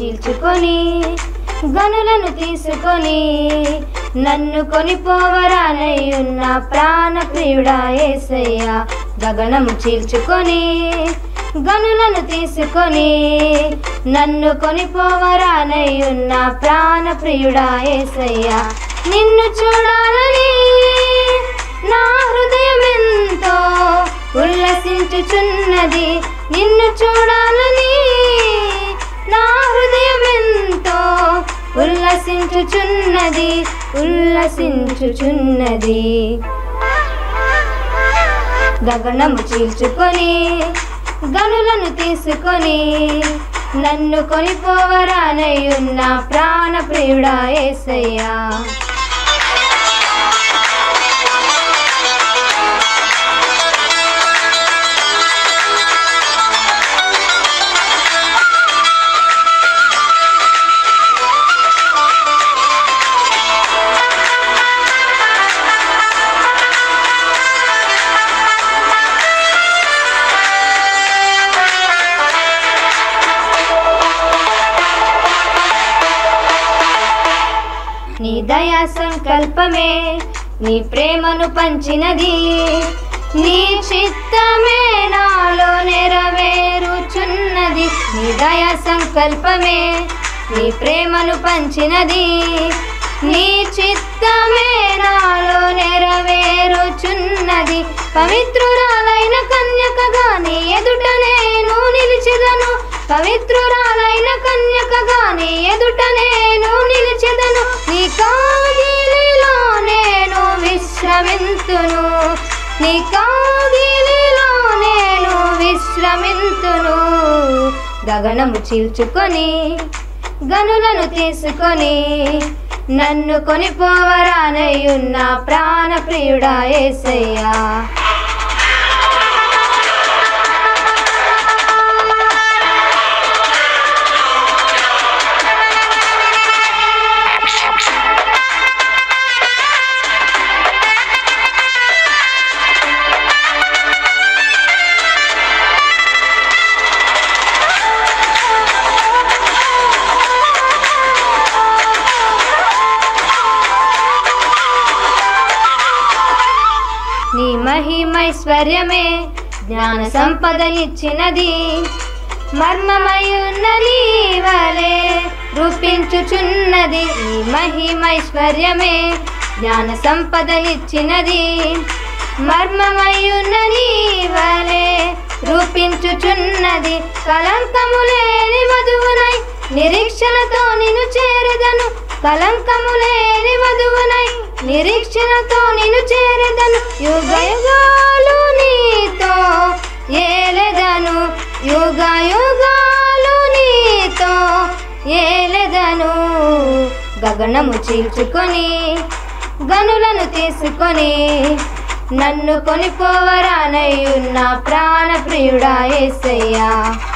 చీల్చుకొని గనులను తీసుకొని నన్ను కొనిపోవరానయ్యున్న ప్రాణ ప్రియుడా ఏసయ్యా గగనము చీల్చుకొని గనులను తీసుకొని నన్ను కొనిపోవరానయ్యున్న ప్రాణ ప్రియుడా ఏసయ్యా నిన్ను చూడాలని నా హృదయం ఎంతో ఉల్లసించుచున్నది నిన్ను చూడాలని నా హృదయం ఎంతో ఉల్లసించుచున్నది ఉల్లసించుచున్నది గగనము చీల్చుకొని గనులను తీసుకొని నన్ను కొనిపోవరానయ్యున్న ప్రాణ ప్రియుడా ఏసయ్యా నీ దయా సంకల్పమే నీ ప్రేమను పంచినది నీ చిత్తమే నాలో నెరవేరుచున్నది నీ దయా సంకల్పమే నీ ప్రేమను పంచినది నీ చిత్తమే నాలో నెరవేరుచున్నది పవిత్రురాలైన కన్యకగా నీ ఎదుట నేను నిలిచెదను పవిత్రురాలైన కన్యకగా నీ ఎదుట నేను నిలిచెదను నీ కాగిలిలో నేను విశ్రమింతును నీ కాగిలిలో నేను విశ్రమింతును గగనము చీల్చుకొని గనులను తీసుకొని నన్ను కొనిపోవరానయ్యున్న ప్రాణ ప్రియుడా ఏసయ్యా నీ మహిమైశ్వర్యమే జ్ఞాన సంపదనిచ్చినది మర్మమయున్న నీ వలె రూపించుచున్నది నీ మహిమైశ్వర్యమే జ్ఞాన సంపదనిచ్చినది మర్మమయున్న నీ వలె రూపించుచున్నది కలంకము లేని వధువునై నిరీక్షణతో నిన్ను చేరదను కలంకము లేని వధువునై నిరీక్షణతో నిన్ను చేరదను యుగ యుగాలు నీతో ఏలెదను యుగ యుగాలు నీతో ఏలెదను గగనము చీల్చుకొని గనులను తీసుకొని నన్ను కొనిపోవరానయ్యున్న ప్రాణ ప్రియుడా ఏసయ్యా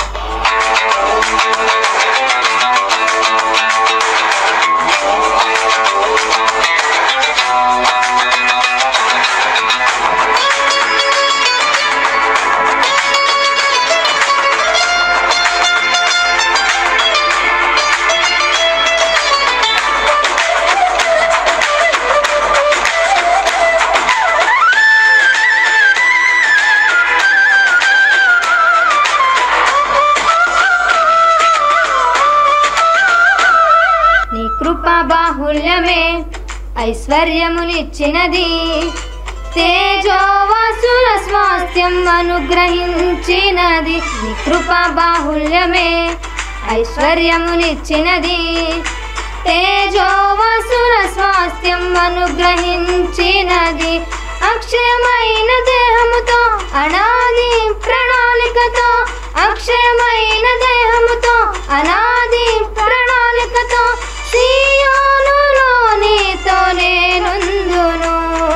నీ కృపా బాహుల్యమే ఐశ్వర్యమునిచ్చినది తేజోవాసుల స్వాస్థ్యం అనుగ్రహించినది నీ కృపా బాహుల్యమే ఐశ్వర్యమునిచ్చినది తేజోవాసుల స్వాస్థ్యం అనుగ్రహించినది అక్షయమైన దేహముతో అనాది ప్రణాళికతో అక్షయమైన దేహముతో అనాది ప్రణాళికతో సియోనులో నీతో నేనుందును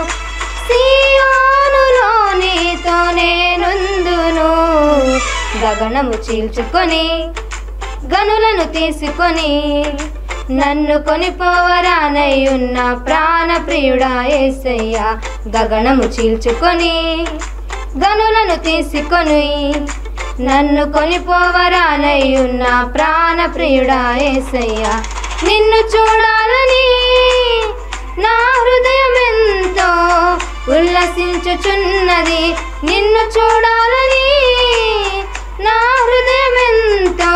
సియోనులో నీతో నేనుందును గగనము చీల్చుకొని గనులను తీసుకొని నన్ను కొనిపోవరానయ్యున్న ప్రాణ ప్రియుడా ఏసయ్యా గగనము చీల్చుకొని గనులను తీసుకొని నన్ను కొనిపోవరానయ్యున్న ప్రాణ ప్రియుడా ఏసయ్యా నిన్ను చూడాలని నా హృదయం ఎంతో ఉల్లసించుచున్నది నిన్ను చూడాలని నా హృదయం ఎంతో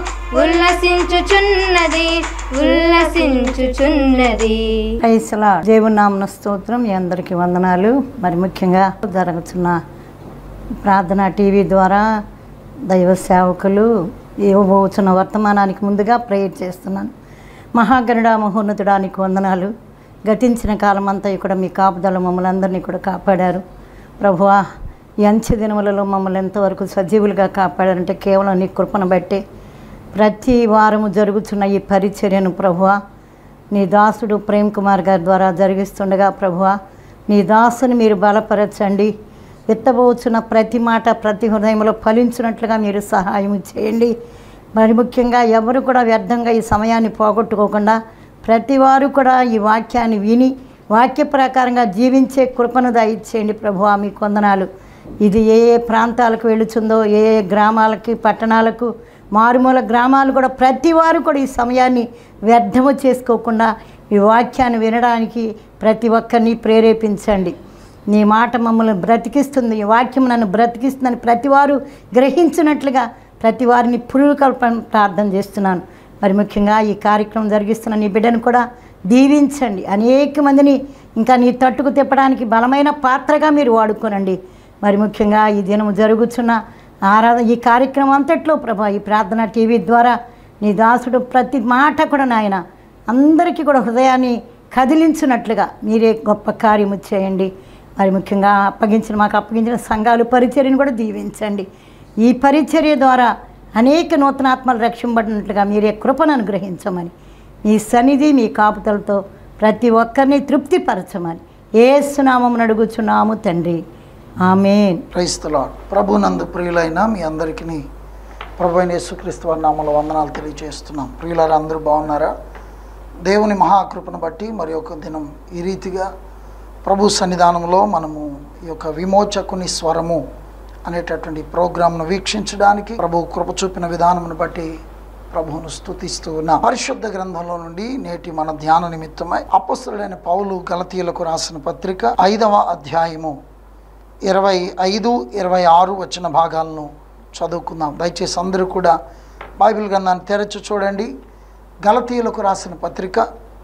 ఉల్లసించుచున్నది ఉల్లసించుచున్నది క్రైస్తల దేవునామన స్తోత్రం మీ అందరికీ వందనాలు మరి ముఖ్యంగా జరుగుతున్న ప్రార్థన టీవీ ద్వారా దైవ సేవకులు ఇవ్వబోతున్న వర్తమానానికి ముందుగా ప్రేయర్ చేస్తున్నాను మహాగరుడ మహోన్నతుడానికి వందనాలు గతించిన కాలం అంతా కూడా మీ కాపుదల మమ్మల్ని అందరినీ కూడా కాపాడారు ప్రభువా ఈ అంచె దినములలో మమ్మల్ని ఎంతవరకు సజీవులుగా కాపాడారంటే కేవలం నీ కృపను బట్టే ప్రతి వారము జరుగుతున్న ఈ పరిచర్యను ప్రభువా నీ దాసుడు ప్రేమ్ కుమార్ గారి ద్వారా జరిగిస్తుండగా ప్రభువా నీ దాసుని మీరు బలపరచండి విత్తబోచున్న ప్రతి మాట ప్రతి హృదయంలో ఫలించినట్లుగా మీరు సహాయం చేయండి మరి ముఖ్యంగా ఎవరు కూడా వ్యర్థంగా ఈ సమయాన్ని పోగొట్టుకోకుండా ప్రతి వారు కూడా ఈ వాక్యాన్ని విని వాక్య ప్రకారంగా జీవించే కృపను దయచేయండి ప్రభువా మీ కొందనాలు ఇది ఏ ఏ ప్రాంతాలకు వెళుతుందో ఏ ఏ గ్రామాలకి పట్టణాలకు మారుమూల గ్రామాలు కూడా ప్రతి వారు కూడా ఈ సమయాన్ని వ్యర్థము చేసుకోకుండా ఈ వాక్యాన్ని వినడానికి ప్రతి ఒక్కరిని ప్రేరేపించండి నీ మాట మమ్మల్ని బ్రతికిస్తుంది ఈ వాక్యం నన్ను బ్రతికిస్తుందని ప్రతి వారు గ్రహించినట్లుగా ప్రతి వారిని పురుకల్పన ప్రార్థన చేస్తున్నాను మరి ముఖ్యంగా ఈ కార్యక్రమం జరిగిస్తున్న నీ బిడ్డను కూడా దీవించండి అనేక మందిని ఇంకా నీ తట్టుకు తిప్పడానికి బలమైన పాత్రగా మీరు వాడుకోనండి మరి ముఖ్యంగా ఈ దినం జరుగుతున్న ఆరాధన ఈ కార్యక్రమం అంతట్లో ప్రభా ఈ ప్రార్థన టీవీ ద్వారా నీ దాసుడు ప్రతి మాట కూడా నాయన అందరికీ కూడా హృదయాన్ని కదిలించినట్లుగా మీరే గొప్ప కార్యము చేయండి మరి ముఖ్యంగా అప్పగించిన మాకు అప్పగించిన సంఘాలు పరిచర్యను కూడా దీవించండి ఈ పరిచర్య ద్వారా అనేక నూతనాత్మలు రక్షింపడినట్లుగా మీరే కృపను అనుగ్రహించమని మీ సన్నిధి మీ కాపుతలతో ప్రతి ఒక్కరిని తృప్తిపరచమని ఏ సునామం అడుగుచున్నాము తండ్రి ఆమెన్ క్రైస్తల ప్రభునందు ప్రియులైన మీ అందరికీ ప్రభు అయిన యేసుక్రీస్తు వారి నామములో వందనాలు తెలియజేస్తున్నాం ప్రియులారా అందరూ బాగున్నారా దేవుని మహాకృపను బట్టి మరి ఒక దినం ఈ రీతిగా ప్రభు సన్నిధానంలో మనము ఈ యొక్క విమోచకుని స్వరము అనేటటువంటి ప్రోగ్రాంను వీక్షించడానికి ప్రభు కృప చూపిన విధానమును బట్టి ప్రభువును స్తుతిస్తూ ఉన్న పరిశుద్ధ గ్రంథంలో నుండి నేటి మన ధ్యాన నిమిత్తమై అపస్తుడైన పౌలు గలతీయులకు రాసిన పత్రిక ఐదవ అధ్యాయము ఇరవై ఐదు ఇరవై ఆరు వచ్చిన భాగాలను చదువుకుందాం దయచేసి అందరూ కూడా బైబిల్ గ్రంథాన్ని తెరచి చూడండి గలతీయులకు రాసిన పత్రిక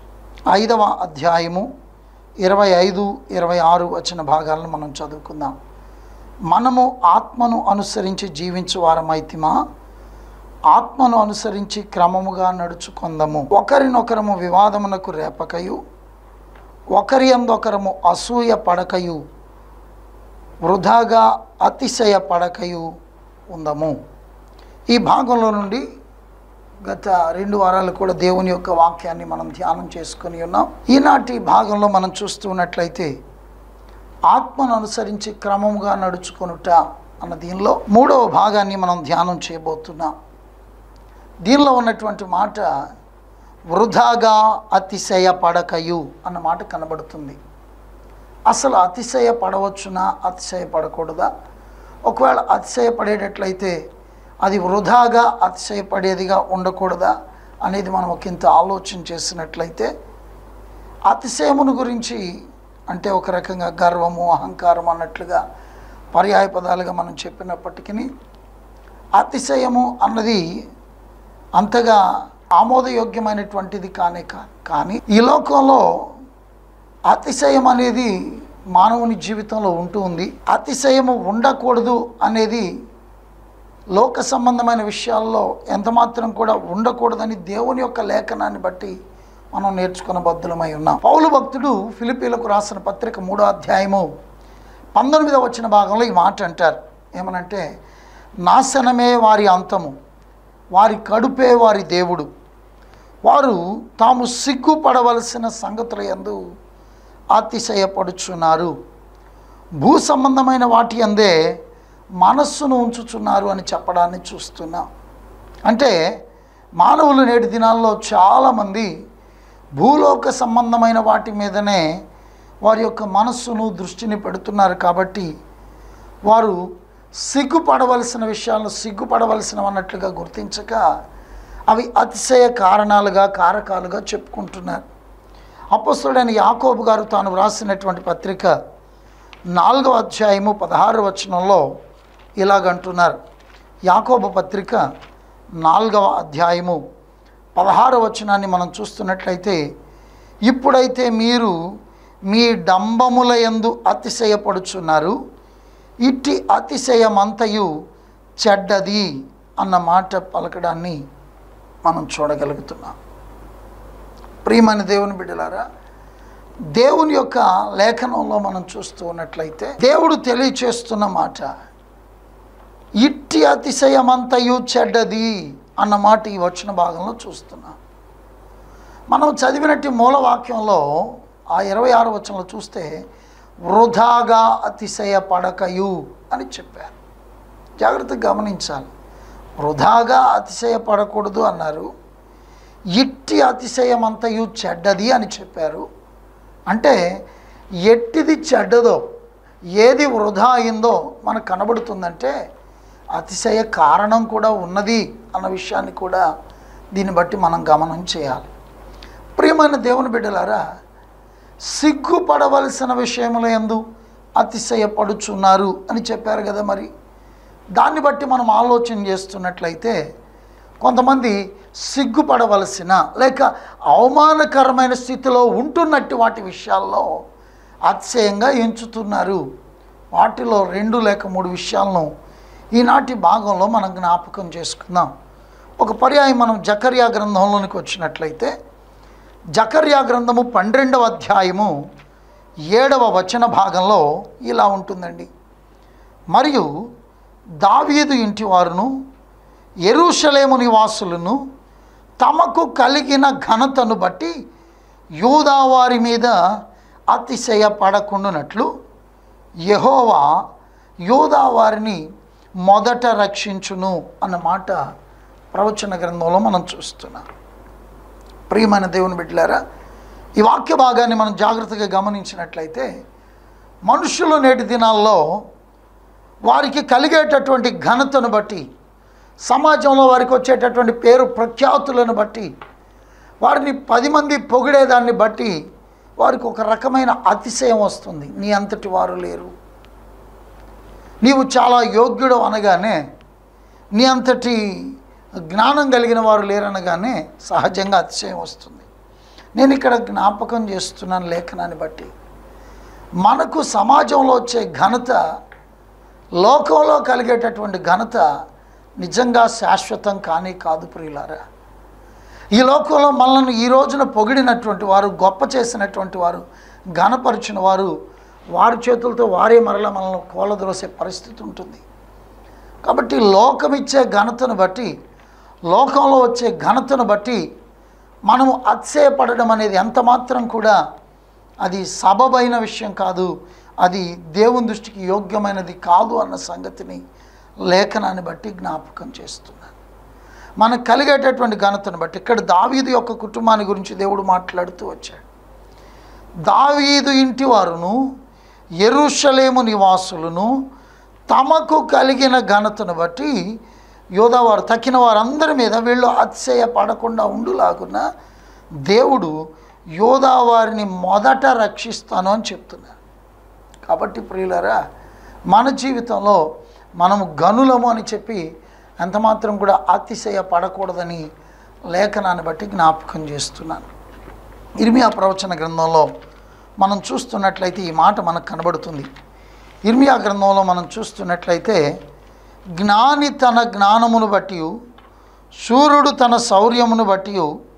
ఐదవ అధ్యాయము ఇరవై ఐదు ఇరవై ఆరు వచ్చిన భాగాలను మనం చదువుకుందాం మనము ఆత్మను అనుసరించి జీవించు వారమైతిమా ఆత్మను అనుసరించి క్రమముగా నడుచుకుందాము ఒకరినొకరము వివాదమునకు రేపకయు ఒకరి అందొకరము అసూయ పడకయు వృధాగా అతిశయ పడకయు ఉందము ఈ భాగంలో నుండి గత రెండు వారాలు కూడా దేవుని యొక్క వాక్యాన్ని మనం ధ్యానం చేసుకొని ఉన్నాం ఈనాటి భాగంలో మనం చూస్తున్నట్లయితే ఆత్మను అనుసరించి క్రమముగా నడుచుకొనుట అన్న దీనిలో మూడవ భాగాన్ని మనం ధ్యానం చేయబోతున్నాం దీనిలో ఉన్నటువంటి మాట వృధాగా అతిశయ పడకయు అన్న మాట కనబడుతుంది అసలు అతిశయ పడవచ్చునా అతిశయ పడకూడదా ఒకవేళ అతిశయపడేటట్లయితే అది వృధాగా అతిశయపడేదిగా ఉండకూడదా అనేది మనం ఒకంత ఆలోచన చేసినట్లయితే అతిశయమును గురించి అంటే ఒక రకంగా గర్వము అహంకారం అన్నట్లుగా పర్యాయ పదాలుగా మనం చెప్పినప్పటికీ అతిశయము అన్నది అంతగా ఆమోదయోగ్యమైనటువంటిది కానే కాదు కానీ ఈ లోకంలో అతిశయం అనేది మానవుని జీవితంలో ఉంటూ ఉంది అతిశయము ఉండకూడదు అనేది లోక సంబంధమైన విషయాల్లో ఎంతమాత్రం కూడా ఉండకూడదని దేవుని యొక్క లేఖనాన్ని బట్టి మనం నేర్చుకున్న బద్దులమై ఉన్నాం పౌలు భక్తుడు ఫిలిపీలకు రాసిన పత్రిక మూడో అధ్యాయము పంతొమ్మిదవ వచ్చిన భాగంలో ఈ మాట అంటారు ఏమనంటే నాశనమే వారి అంతము వారి కడుపే వారి దేవుడు వారు తాము సిగ్గుపడవలసిన సంగతుల యందు అతిశయపడుచున్నారు భూ సంబంధమైన వాటి అందే మనస్సును ఉంచుచున్నారు అని చెప్పడాన్ని చూస్తున్నాం అంటే మానవులు నేటి దినాల్లో చాలామంది భూలోక సంబంధమైన వాటి మీదనే వారి యొక్క మనస్సును దృష్టిని పెడుతున్నారు కాబట్టి వారు సిగ్గుపడవలసిన విషయాలను సిగ్గుపడవలసిన అన్నట్లుగా గుర్తించక అవి అతిశయ కారణాలుగా కారకాలుగా చెప్పుకుంటున్నారు అపస్తుడైన యాకోబు గారు తాను వ్రాసినటువంటి పత్రిక నాలుగవ అధ్యాయము పదహారు వచనంలో ఇలాగంటున్నారు యాకోబు పత్రిక నాలుగవ అధ్యాయము పదహారు వచనాన్ని మనం చూస్తున్నట్లయితే ఇప్పుడైతే మీరు మీ డంబముల యందు అతిశయపడుచున్నారు ఇట్టి అతిశయమంతయు చెడ్డది అన్న మాట పలకడాన్ని మనం చూడగలుగుతున్నాం ప్రియమైన దేవుని బిడ్డలారా దేవుని యొక్క లేఖనంలో మనం చూస్తూ ఉన్నట్లయితే దేవుడు తెలియచేస్తున్న మాట ఇట్టి అతిశయమంతయు చెడ్డది అన్న మాట ఈ వచ్చిన భాగంలో చూస్తున్నాం మనం చదివినట్టు మూలవాక్యంలో ఆ ఇరవై ఆరు వచనంలో చూస్తే వృధాగా అతిశయపడకయు అని చెప్పారు జాగ్రత్తగా గమనించాలి వృధాగా అతిశయపడకూడదు అన్నారు ఇట్టి అతిశయమంతయు చెడ్డది అని చెప్పారు అంటే ఎట్టిది చెడ్డదో ఏది వృధా అయిందో మనకు కనబడుతుందంటే అతిశయ కారణం కూడా ఉన్నది అన్న విషయాన్ని కూడా దీన్ని బట్టి మనం గమనం చేయాలి ప్రియమైన దేవుని బిడ్డలారా సిగ్గుపడవలసిన విషయముల ఎందు అతిశయపడుచున్నారు అని చెప్పారు కదా మరి దాన్ని బట్టి మనం ఆలోచన చేస్తున్నట్లయితే కొంతమంది సిగ్గుపడవలసిన లేక అవమానకరమైన స్థితిలో ఉంటున్నట్టు వాటి విషయాల్లో అతిశయంగా ఎంచుతున్నారు వాటిలో రెండు లేక మూడు విషయాలను ఈనాటి భాగంలో మనం జ్ఞాపకం చేసుకుందాం ఒక పర్యాయం మనం జకర్యా గ్రంథంలోనికి వచ్చినట్లయితే జకర్యా గ్రంథము పన్నెండవ అధ్యాయము ఏడవ వచన భాగంలో ఇలా ఉంటుందండి మరియు దావీదు ఇంటి వారును ఎరుషలేము నివాసులను తమకు కలిగిన ఘనతను బట్టి యూదావారి మీద అతిశయపడకుండానట్లు యహోవా యూదావారిని మొదట రక్షించును అన్న మాట ప్రవచన గ్రంథంలో మనం చూస్తున్నాం ప్రియమైన దేవుని బిడ్డలారా ఈ వాక్య భాగాన్ని మనం జాగ్రత్తగా గమనించినట్లయితే మనుషులు నేటి దినాల్లో వారికి కలిగేటటువంటి ఘనతను బట్టి సమాజంలో వారికి వచ్చేటటువంటి పేరు ప్రఖ్యాతులను బట్టి వారిని పది మంది పొగిడేదాన్ని బట్టి వారికి ఒక రకమైన అతిశయం వస్తుంది నీ అంతటి వారు లేరు నీవు చాలా యోగ్యుడు అనగానే నీ అంతటి జ్ఞానం కలిగిన వారు లేరనగానే సహజంగా అతిశయం వస్తుంది నేను ఇక్కడ జ్ఞాపకం చేస్తున్నాను లేఖనాన్ని బట్టి మనకు సమాజంలో వచ్చే ఘనత లోకంలో కలిగేటటువంటి ఘనత నిజంగా శాశ్వతం కానీ కాదు ప్రియులారా ఈ లోకంలో మనల్ని ఈ రోజున పొగిడినటువంటి వారు గొప్ప చేసినటువంటి వారు ఘనపరిచిన వారు వారి చేతులతో వారే మరల మనల్ని కోలద్రోసే పరిస్థితి ఉంటుంది కాబట్టి లోకం ఇచ్చే ఘనతను బట్టి లోకంలో వచ్చే ఘనతను బట్టి మనము అతిశయపడడం అనేది ఎంత మాత్రం కూడా అది సబబైన విషయం కాదు అది దేవుని దృష్టికి యోగ్యమైనది కాదు అన్న సంగతిని లేఖనాన్ని బట్టి జ్ఞాపకం చేస్తున్నాను మనకు కలిగేటటువంటి ఘనతను బట్టి ఇక్కడ దావీదు యొక్క కుటుంబాన్ని గురించి దేవుడు మాట్లాడుతూ వచ్చాడు దావీదు ఇంటి వారును ఎరుషలేము నివాసులను తమకు కలిగిన ఘనతను బట్టి యోధావారు తక్కిన వారందరి మీద వీళ్ళు అతిశయ పడకుండా ఉండులాగున దేవుడు యోధావారిని మొదట రక్షిస్తాను అని చెప్తున్నారు కాబట్టి ప్రియులరా మన జీవితంలో మనము గనులము అని చెప్పి ఎంత మాత్రం కూడా అతిశయ పడకూడదని లేఖనాన్ని బట్టి జ్ఞాపకం చేస్తున్నాను ఇర్మియా ప్రవచన గ్రంథంలో మనం చూస్తున్నట్లయితే ఈ మాట మనకు కనబడుతుంది ఇర్మియా గ్రంథంలో మనం చూస్తున్నట్లయితే జ్ఞాని తన జ్ఞానమును బట్టి సూర్యుడు తన శౌర్యమును బట్టి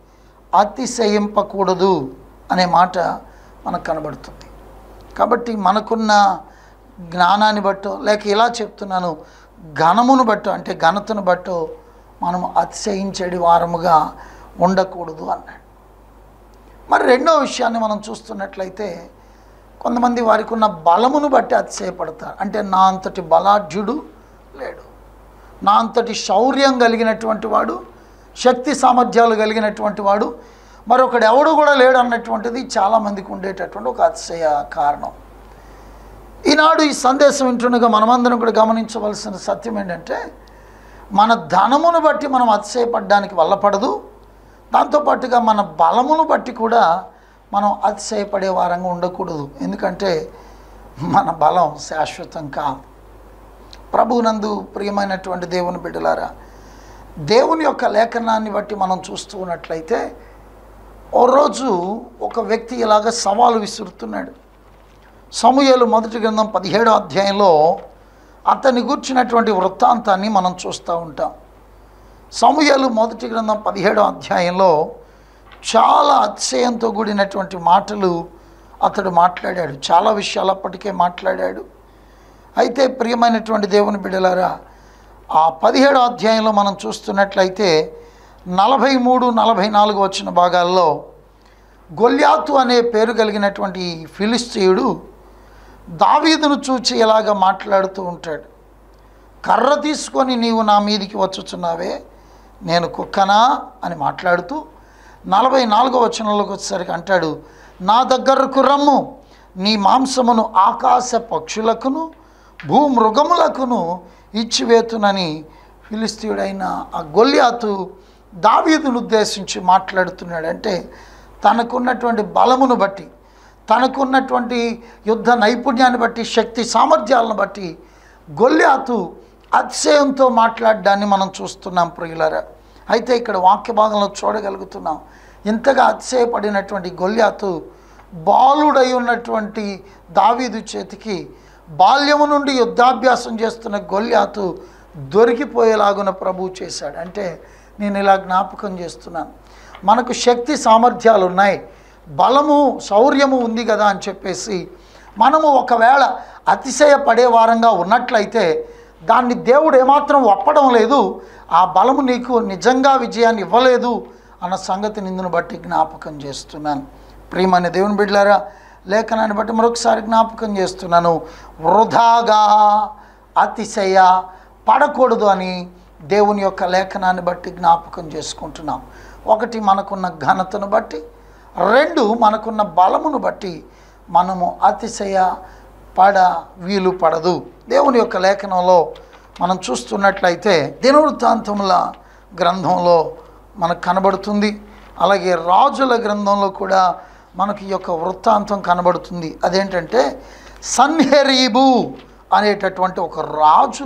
అతిశయింపకూడదు అనే మాట మనకు కనబడుతుంది కాబట్టి మనకున్న జ్ఞానాన్ని బట్టో లేక ఇలా చెప్తున్నాను ఘనమును బట్టో అంటే ఘనతను బట్టో మనం అతిశయించేడి వారముగా ఉండకూడదు అన్నాడు మరి రెండో విషయాన్ని మనం చూస్తున్నట్లయితే కొంతమంది వారికి ఉన్న బలమును బట్టి అతిశయపడతారు అంటే నా అంతటి బలాఢ్యుడు లేడు నా అంతటి శౌర్యం కలిగినటువంటి వాడు శక్తి సామర్థ్యాలు కలిగినటువంటి వాడు మరొకడు ఎవడు కూడా లేడు అన్నటువంటిది చాలామందికి ఉండేటటువంటి ఒక అతిశయ కారణం ఈనాడు ఈ సందేశం వింటుండగా మనమందరం కూడా గమనించవలసిన సత్యం ఏంటంటే మన ధనమును బట్టి మనం అతిశయపడడానికి వల్లపడదు దాంతోపాటుగా మన బలమును బట్టి కూడా మనం అతిశయపడే వారంగా ఉండకూడదు ఎందుకంటే మన బలం శాశ్వతం కాదు ప్రభువునందు ప్రియమైనటువంటి దేవుని బిడ్డలారా దేవుని యొక్క లేఖనాన్ని బట్టి మనం చూస్తూ ఉన్నట్లయితే ఓ రోజు ఒక వ్యక్తి ఇలాగ సవాలు విసురుతున్నాడు సమూయేలు మొదటి గ్రంథం పదిహేడో అధ్యాయంలో అతన్ని గూర్చినటువంటి వృత్తాంతాన్ని మనం చూస్తూ ఉంటాం సమూయేలు మొదటి గ్రంథం పదిహేడో అధ్యాయంలో చాలా అతిశయంతో కూడినటువంటి మాటలు అతడు మాట్లాడాడు చాలా విషయాలు అప్పటికే మాట్లాడాడు అయితే ప్రియమైనటువంటి దేవుని బిడ్డలారా ఆ పదిహేడో అధ్యాయంలో మనం చూస్తున్నట్లయితే నలభై మూడు నలభై నాలుగు వచ్చిన భాగాల్లో గొల్యాతు అనే పేరు కలిగినటువంటి ఈ ఫిలిస్తీయుడు దావీదును చూచి ఇలాగ మాట్లాడుతూ ఉంటాడు కర్ర తీసుకొని నీవు నా మీదికి వచ్చుచున్నావే నేను కుక్కనా అని మాట్లాడుతూ నలభై నాలుగో వచనంలోకి వచ్చేసరికి అంటాడు నా దగ్గరకు రమ్ము నీ మాంసమును ఆకాశ పక్షులకును భూమృగములకును ఇచ్చివేతునని ఫిలిస్తీయుడైన ఆ గొల్యాతు దావీదును ఉద్దేశించి మాట్లాడుతున్నాడు అంటే తనకున్నటువంటి బలమును బట్టి తనకున్నటువంటి యుద్ధ నైపుణ్యాన్ని బట్టి శక్తి సామర్థ్యాలను బట్టి గొల్యాతు అతిశయంతో మాట్లాడడాన్ని మనం చూస్తున్నాం ప్రియులరా అయితే ఇక్కడ వాక్య భాగంలో చూడగలుగుతున్నాం ఇంతగా అతిశయపడినటువంటి గొల్యాతు బాలుడై ఉన్నటువంటి దావీదు చేతికి బాల్యము నుండి యుద్ధాభ్యాసం చేస్తున్న గొల్యాతు దొరికిపోయేలాగున ప్రభువు చేశాడు అంటే నేను ఇలా జ్ఞాపకం చేస్తున్నాను మనకు శక్తి సామర్థ్యాలు ఉన్నాయి బలము శౌర్యము ఉంది కదా అని చెప్పేసి మనము ఒకవేళ అతిశయపడే వారంగా ఉన్నట్లయితే దాన్ని దేవుడు ఏమాత్రం ఒప్పడం లేదు ఆ బలము నీకు నిజంగా విజయాన్ని ఇవ్వలేదు అన్న సంగతి నిందును బట్టి జ్ఞాపకం చేస్తున్నాను ప్రియమైన దేవుని బిడ్డలారా లేఖనాన్ని బట్టి మరొకసారి జ్ఞాపకం చేస్తున్నాను వృధాగా అతిశయ పడకూడదు అని దేవుని యొక్క లేఖనాన్ని బట్టి జ్ఞాపకం చేసుకుంటున్నాం ఒకటి మనకున్న ఘనతను బట్టి రెండు మనకున్న బలమును బట్టి మనము అతిశయ పడ వీలు పడదు దేవుని యొక్క లేఖనంలో మనం చూస్తున్నట్లయితే దినవృత్తాంతముల గ్రంథంలో మనకు కనబడుతుంది అలాగే రాజుల గ్రంథంలో కూడా మనకి ఈ యొక్క వృత్తాంతం కనబడుతుంది అదేంటంటే సన్హెరీబు అనేటటువంటి ఒక రాజు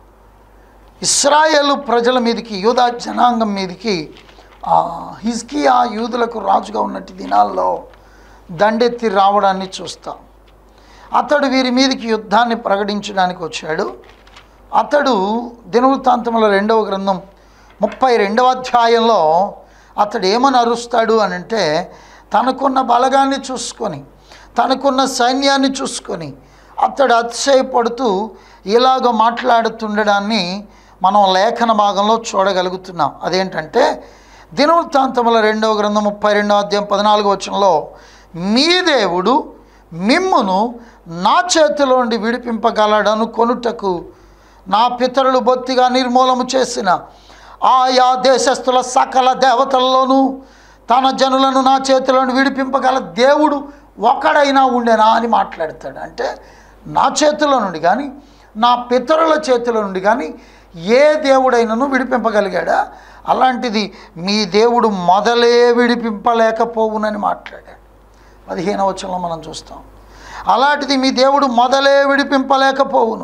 ఇస్రాయేలు ప్రజల మీదకి యూదా జనాంగం మీదకి ఆ, హిజ్కియా యూదులకు రాజుగా ఉన్నటి దినాల్లో దండెత్తి రావడాన్ని చూస్తాం అతడు వీరి మీదకి యుద్ధాన్ని ప్రకటించడానికి వచ్చాడు అతడు దినవృత్తాంతంలో రెండవ గ్రంథం ముప్పై రెండవ అధ్యాయంలో అతడు ఏమని అరుస్తాడు అని అంటే తనకున్న బలగాన్ని చూసుకొని తనకున్న సైన్యాన్ని చూసుకొని అతడు అతిశయపడుతూ ఇలాగ మాట్లాడుతుండడాన్ని మనం లేఖన భాగంలో చూడగలుగుతున్నాం అదేంటంటే దినవృత్తాంతముల రెండవ గ్రంథం ముప్పై రెండవ అధ్యాయం పద్నాలుగు వచనంలో మీ దేవుడు మిమ్మును నా చేతిలో నుండి విడిపింపగలడను కొనుటకు నా పితరులు బొత్తిగా నిర్మూలము చేసిన ఆయా దేశస్థుల సకల దేవతల్లోనూ తన జనులను నా చేతిలో నుండి విడిపింపగల దేవుడు ఒకడైనా ఉండేనా అని మాట్లాడతాడు అంటే నా చేతిలో నుండి కానీ నా పితరుల చేతిలో నుండి కానీ ఏ దేవుడైనను విడిపింపగలిగాడా అలాంటిది మీ దేవుడు మొదలే విడిపింపలేకపోవునని మాట్లాడాడు పదిహేనవ వచనంలో మనం చూస్తాం అలాంటిది మీ దేవుడు మొదలే విడిపింపలేకపోవును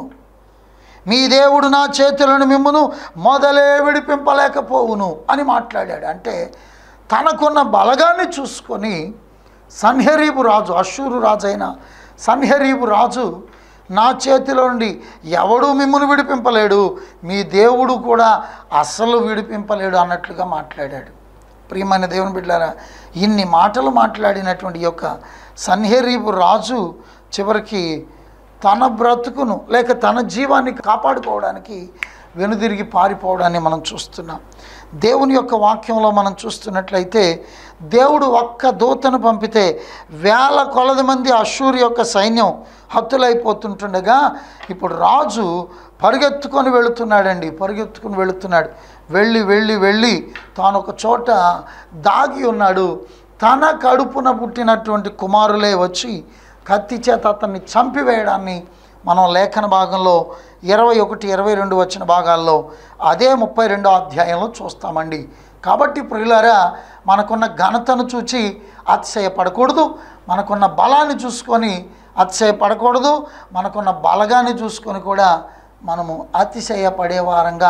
మీ దేవుడు నా చేతులను మిమ్మును మొదలే విడిపింపలేకపోవును అని మాట్లాడాడు అంటే తనకున్న బలగాన్ని చూసుకొని సన్హెరీబు రాజు అశ్షూరు రాజు అయిన సన్హెరీబు రాజు నా చేతిలో నుండి ఎవడు మిమ్మల్ని విడిపింపలేడు మీ దేవుడు కూడా అస్సలు విడిపింపలేడు అన్నట్లుగా మాట్లాడాడు ప్రియమైన దేవుని బిడ్డారా ఇన్ని మాటలు మాట్లాడినటువంటి ఈ యొక్క సన్హెరీబు రాజు చివరికి తన బ్రతుకును లేక తన జీవాన్ని కాపాడుకోవడానికి వెనుదిరిగి పారిపోవడాన్ని మనం చూస్తున్నాం దేవుని యొక్క వాక్యంలో మనం చూస్తున్నట్లయితే దేవుడు ఒక్క దూతను పంపితే వేల కొలది మంది అశ్షూరి యొక్క సైన్యం హత్తులైపోతుంటుండగా ఇప్పుడు రాజు పరిగెత్తుకొని వెళుతున్నాడండి పరిగెత్తుకొని వెళుతున్నాడు వెళ్ళి వెళ్ళి వెళ్ళి తాను ఒక చోట దాగి ఉన్నాడు తన కడుపున పుట్టినటువంటి కుమారులే వచ్చి కత్తి చేత అతన్ని చంపివేయడాన్ని మనం లేఖన భాగంలో ఇరవై ఒకటి ఇరవై రెండు వచ్చిన భాగాల్లో అదే ముప్పై రెండో అధ్యాయంలో చూస్తామండి కాబట్టి ప్రియులారా మనకున్న ఘనతను చూచి అతిశయపడకూడదు మనకున్న బలాన్ని చూసుకొని అతిశయపడకూడదు మనకున్న బలగాన్ని చూసుకొని కూడా మనము అతిశయపడే వారంగా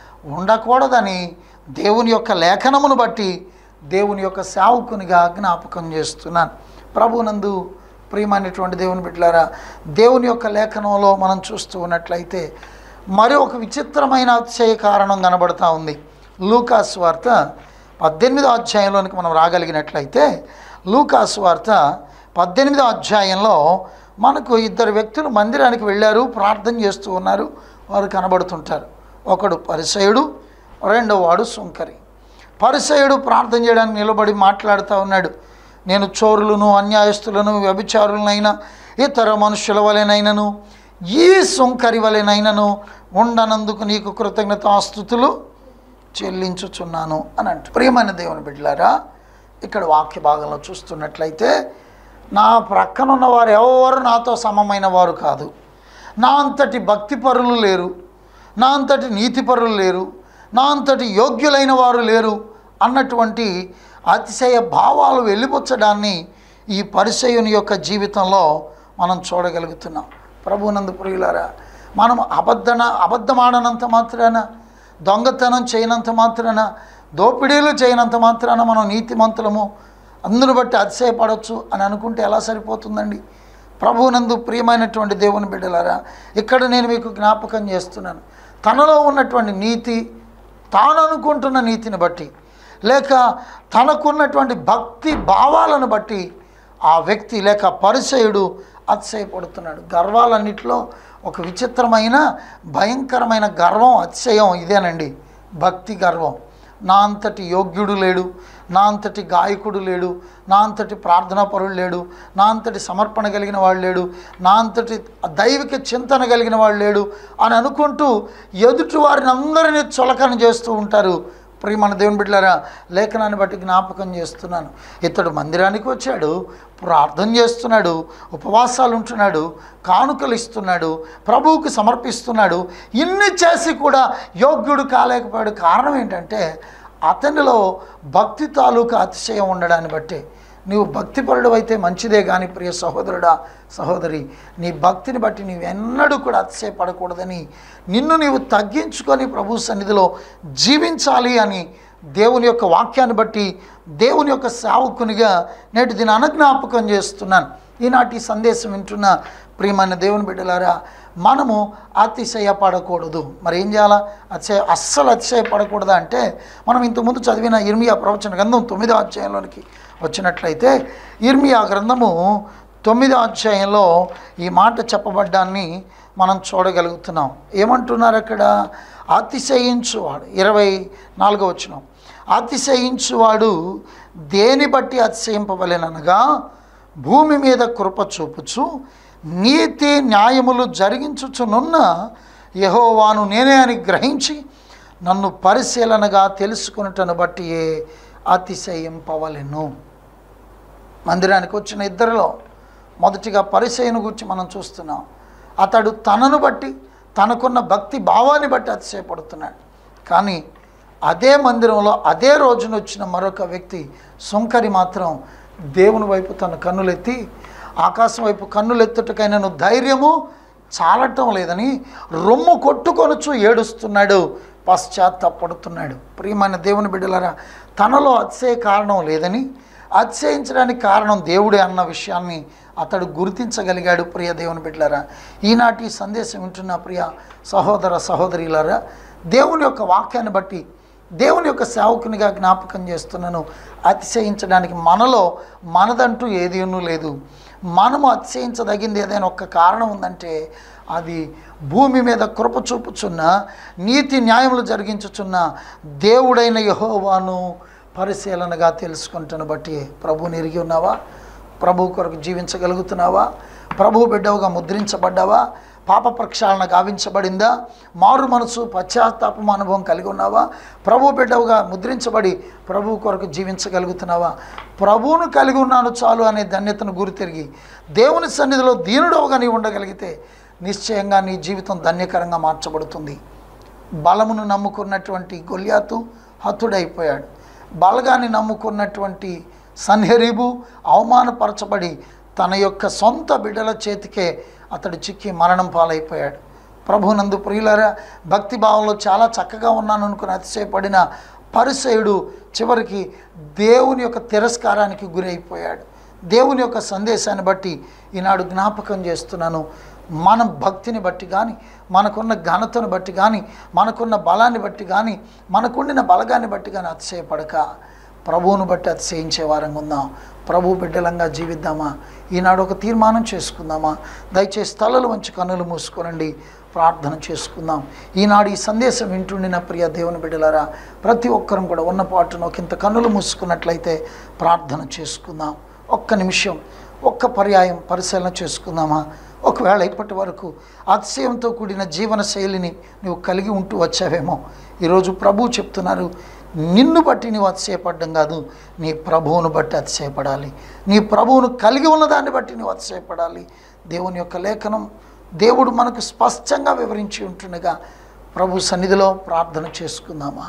ఉండకూడదని దేవుని యొక్క లేఖనమును బట్టి దేవుని యొక్క సేవకునిగా జ్ఞాపకం చేస్తున్నాను ప్రభునందు ప్రియమైనటువంటి దేవుని బిడ్డలారా దేవుని యొక్క లేఖనంలో మనం చూస్తూ ఉన్నట్లయితే మరి ఒక విచిత్రమైన అతిశయ కారణం కనబడతా ఉంది లూకాస్ వార్త పద్దెనిమిదో అధ్యాయంలోనికి మనం రాగలిగినట్లయితే లూకాస్ వార్త పద్దెనిమిదో అధ్యాయంలో మనకు ఇద్దరు వ్యక్తులు మందిరానికి వెళ్ళారు ప్రార్థన చేస్తూ ఉన్నారు వారు కనబడుతుంటారు ఒకడు పరిసయుడు రెండో వాడు సుంకరి పరిసయుడు ప్రార్థన చేయడానికి నిలబడి మాట్లాడుతూ ఉన్నాడు నేను చోరులను అన్యాయస్తులను వ్యభిచారులనైనా ఇతర మనుషుల వలెనైనను ఈ సుంకరి వలెనైనను ఉండనందుకు నీకు కృతజ్ఞతాస్థుతులు చెల్లించుచున్నాను అని అంట ప్రియమైన దేవుని బిడ్డలారా ఇక్కడ వాక్య భాగంలో చూస్తున్నట్లయితే నా ప్రక్కన ఉన్న వారు ఎవరు నాతో సమమైన వారు కాదు నా అంతటి భక్తిపరులు లేరు నా అంతటి నీతిపరులు లేరు నా అంతటి యోగ్యులైన వారు లేరు అన్నటువంటి అతిశయ భావాలు వెళ్ళిపుచ్చడాన్ని ఈ పరిచయుని యొక్క జీవితంలో మనం చూడగలుగుతున్నాం ప్రభునందు ప్రియులారా మనం అబద్ధన అబద్ధమాడనంత మాత్రాన దొంగతనం చేయనంత మాత్రాన దోపిడీలు చేయనంత మాత్రాన మనం నీతిమంతులము అందును బట్టి అతిశయపడవచ్చు అని అనుకుంటే ఎలా సరిపోతుందండి ప్రభువునందు ప్రియమైనటువంటి దేవుని బిడ్డలారా ఇక్కడ నేను మీకు జ్ఞాపకం చేస్తున్నాను తనలో ఉన్నటువంటి నీతి తాను అనుకుంటున్న నీతిని బట్టి లేక తనకున్నటువంటి భక్తి భావాలను బట్టి ఆ వ్యక్తి లేక పరిచయుడు అతిశయపడుతున్నాడు గర్వాలన్నిటిలో ఒక విచిత్రమైన భయంకరమైన గర్వం అతిశయం ఇదేనండి భక్తి గర్వం నా అంతటి యోగ్యుడు లేడు నా అంతటి గాయకుడు లేడు నా అంతటి ప్రార్థనాపరుడు లేడు నా అంతటి సమర్పణ కలిగిన వాడు లేడు నా అంతటి దైవిక చింతన కలిగిన వాడు లేడు అని అనుకుంటూ ఎదుటి వారిని అందరినీ చులకన చేస్తూ ఉంటారు ప్రియమైన దేవుని బిడ్డలారా లేఖనాన్ని బట్టి జ్ఞాపకం చేస్తున్నాను ఇతడు మందిరానికి వచ్చాడు ప్రార్థన చేస్తున్నాడు ఉపవాసాలు ఉంటున్నాడు కానుకలు ఇస్తున్నాడు ప్రభువుకి సమర్పిస్తున్నాడు ఇన్ని చేసి కూడా యోగ్యుడు కాలేకపోయాడు కారణం ఏంటంటే అతనిలో భక్తి తాలూకా అతిశయం ఉండడాన్ని బట్టే నీవు భక్తిపరుడు అయితే మంచిదే కానీ ప్రియ సహోదరుడా సహోదరి నీ భక్తిని బట్టి నీవు ఎన్నడూ కూడా అతిశయపడకూడదని నిన్ను నీవు తగ్గించుకొని ప్రభు సన్నిధిలో జీవించాలి అని దేవుని యొక్క వాక్యాన్ని బట్టి దేవుని యొక్క సేవకునిగా నేటి దీని అనజ్ఞాపకం చేస్తున్నాను ఈనాటి సందేశం వింటున్న ప్రియమైన దేవుని బిడ్డలారా మనము అతిశయపడకూడదు మరి ఏం చేయాలా అతిశయ అస్సలు అతిశయపడకూడదా అంటే మనం ఇంతకుముందు చదివిన ఇర్మియా ప్రవచన గ్రంథం తొమ్మిదో అధ్యాయంలోనికి వచ్చినట్లయితే ఇర్మియా గ్రంథము తొమ్మిదో అధ్యాయంలో ఈ మాట చెప్పబడ్డాన్ని మనం చూడగలుగుతున్నాం ఏమంటున్నారు అక్కడ అతిశయించువాడు ఇరవై నాలుగో వచ్చినాం అతిశయించువాడు దేని బట్టి అతిశయింపవలెననగా భూమి మీద కృప చూపుచు నీతి న్యాయములు జరిగించుచునున్న యహోవాను నేనే అని గ్రహించి నన్ను పరిశీలనగా తెలుసుకున్నటను బట్టి అతిశయింపవలెను మందిరానికి వచ్చిన ఇద్దరిలో మొదటిగా పరిచయను గురించి మనం చూస్తున్నాం అతడు తనను బట్టి తనకున్న భక్తి భావాన్ని బట్టి అతిశయపడుతున్నాడు కానీ అదే మందిరంలో అదే రోజున వచ్చిన మరొక వ్యక్తి సుంకరి మాత్రం దేవుని వైపు తన కన్నులెత్తి ఆకాశం వైపు కన్నులెత్తుటకైనను ధైర్యము చాలటం లేదని రొమ్ము కొట్టుకొనుచు ఏడుస్తున్నాడు పశ్చాత్తపడుతున్నాడు ప్రియమైన దేవుని బిడ్డలారా తనలో అతిశయ కారణం లేదని అతిశయించడానికి కారణం దేవుడే అన్న విషయాన్ని అతడు గుర్తించగలిగాడు ప్రియ దేవుని బిడ్డలారా ఈనాటి సందేశం వింటున్న ప్రియ సహోదర సహోదరులారా దేవుని యొక్క వాక్యాన్ని బట్టి దేవుని యొక్క సేవకునిగా జ్ఞాపకం చేస్తున్నాను అతిశయించడానికి మనలో మనదంటూ ఏదీనూ లేదు మనము అతిశయించదగింది ఏదైనా ఒక్క కారణం ఉందంటే అది భూమి మీద కృప చూపుచున్న నీతి న్యాయములు జరిగించుచున్న దేవుడైన యహోవాను పరిశీలనగా తెలుసుకుంటున్న బట్టి ప్రభుని ఎరిగి ఉన్నావా ప్రభు కొరకు జీవించగలుగుతున్నావా ప్రభు బిడ్డవుగా ముద్రించబడ్డావా పాప ప్రక్షాళన గావించబడిందా మారు మనసు పశ్చాత్తాపం అనుభవం కలిగి ఉన్నావా ప్రభు బిడ్డవుగా ముద్రించబడి ప్రభు కొరకు జీవించగలుగుతున్నావా ప్రభువును కలిగి ఉన్నాను చాలు అనే ధన్యతను గురితిరిగి దేవుని సన్నిధిలో దీనుడవుగా నీవు ఉండగలిగితే నిశ్చయంగా నీ జీవితం ధన్యకరంగా మార్చబడుతుంది బలమును నమ్ముకున్నటువంటి గొల్యాతు హతుడైపోయాడు బలగాన్ని నమ్ముకున్నటువంటి సన్హెరీబు అవమానపరచబడి తన యొక్క సొంత బిడ్డల చేతికే అతడు చిక్కి మరణం పాలైపోయాడు ప్రభునందు ప్రియులరా భక్తి భావంలో చాలా చక్కగా ఉన్నాను అనుకుని అతిశయపడిన పరిసయుడు చివరికి దేవుని యొక్క తిరస్కారానికి గురైపోయాడు దేవుని యొక్క సందేశాన్ని బట్టి ఈనాడు జ్ఞాపకం చేస్తున్నాను మన భక్తిని బట్టి కానీ మనకున్న ఘనతను బట్టి కానీ మనకున్న బలాన్ని బట్టి కానీ మనకుండిన బలగాన్ని బట్టి కానీ అతిశయపడక ప్రభువును బట్టి అతిశయించే వారంగా ఉందాం ప్రభు బిడ్డలంగా జీవిద్దామా ఈనాడు ఒక తీర్మానం చేసుకుందామా దయచేసి తలలు వంచి కన్నులు మూసుకోనండి ప్రార్థన చేసుకుందాం ఈనాడు ఈ సందేశం వింటుండిన ప్రియ దేవుని బిడ్డలారా ప్రతి ఒక్కరం కూడా ఉన్న పాటును ఒకంత కన్నులు మూసుకున్నట్లయితే ప్రార్థన చేసుకుందాం ఒక్క నిమిషం ఒక్క పర్యాయం పరిశీలన చేసుకుందామా ఒకవేళ ఇప్పటి వరకు అతిశయంతో కూడిన జీవన శైలిని నువ్వు కలిగి ఉంటూ వచ్చావేమో ఈరోజు ప్రభు చెప్తున్నారు నిన్ను బట్టి నీవు అతిశయపడ్డం కాదు నీ ప్రభువును బట్టి అతిశయపడాలి నీ ప్రభువును కలిగి ఉన్న దాన్ని బట్టి నువ్వు అతిశయపడాలి దేవుని యొక్క లేఖనం దేవుడు మనకు స్పష్టంగా వివరించి ఉంటుండగా ప్రభు సన్నిధిలో ప్రార్థన చేసుకుందామా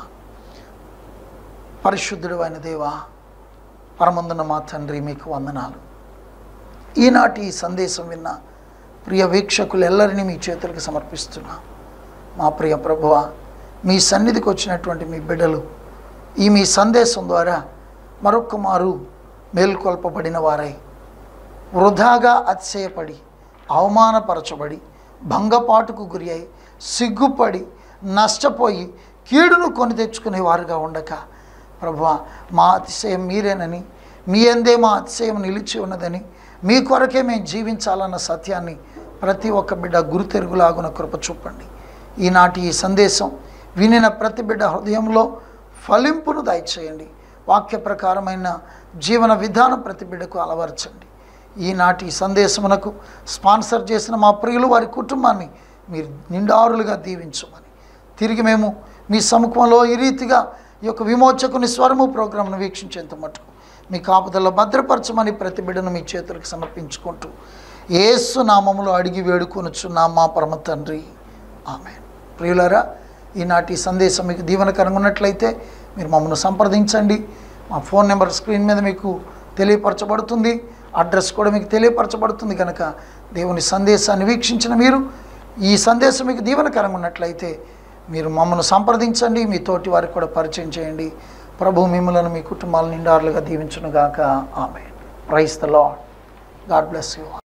పరిశుద్ధుడు అయిన దేవా పరమందున మా తండ్రి మీకు వందనాలు ఈనాటి ఈ సందేశం విన్న ప్రియ వీక్షకులెల్లరినీ మీ చేతులకు సమర్పిస్తున్నా మా ప్రియ ప్రభువ మీ సన్నిధికి వచ్చినటువంటి మీ బిడ్డలు ఈ మీ సందేశం ద్వారా మరొక్క మారు మేల్కొల్పబడిన వారై వృధాగా అతిశయపడి అవమానపరచబడి భంగపాటుకు గురి అయి సిగ్గుపడి నష్టపోయి కీడును కొని తెచ్చుకునే వారుగా ఉండక ప్రభువా మా అతిశయం మీరేనని మీ అందే మా అతిశయం నిలిచి ఉన్నదని మీ కొరకే మేము జీవించాలన్న సత్యాన్ని ప్రతి ఒక్క బిడ్డ గురుతెరుగులాగున కృప చూపండి ఈనాటి ఈ సందేశం వినిన ప్రతి బిడ్డ హృదయంలో ఫలింపును దయచేయండి వాక్య ప్రకారమైన జీవన విధానం ప్రతి బిడ్డకు అలవర్చండి ఈనాటి ఈ సందేశమునకు స్పాన్సర్ చేసిన మా ప్రియులు వారి కుటుంబాన్ని మీరు నిండారులుగా దీవించమని తిరిగి మేము మీ సముఖంలో ఈ రీతిగా ఈ యొక్క విమోచకుని స్వరము ప్రోగ్రాంను వీక్షించేంత మటుకు మీ కాపుదల్లో భద్రపరచమని ప్రతి బిడ్డను మీ చేతులకు సమర్పించుకుంటూ ఏసు నామములో అడిగి వేడుకొనుచున్నాం మా పరమ తండ్రి ఆమె ప్రియులారా ఈనాటి ఈ సందేశం మీకు దీవెనకరంగా ఉన్నట్లయితే మీరు మమ్మల్ని సంప్రదించండి మా ఫోన్ నెంబర్ స్క్రీన్ మీద మీకు తెలియపరచబడుతుంది అడ్రస్ కూడా మీకు తెలియపరచబడుతుంది కనుక దేవుని సందేశాన్ని వీక్షించిన మీరు ఈ సందేశం మీకు దీవెనకరంగా ఉన్నట్లయితే మీరు మమ్మల్ని సంప్రదించండి మీ తోటి వారికి కూడా పరిచయం చేయండి ప్రభు మిమ్మలను మీ కుటుంబాలను నిండారులుగా దీవించునుగాక ఆమె praise the Lord God bless you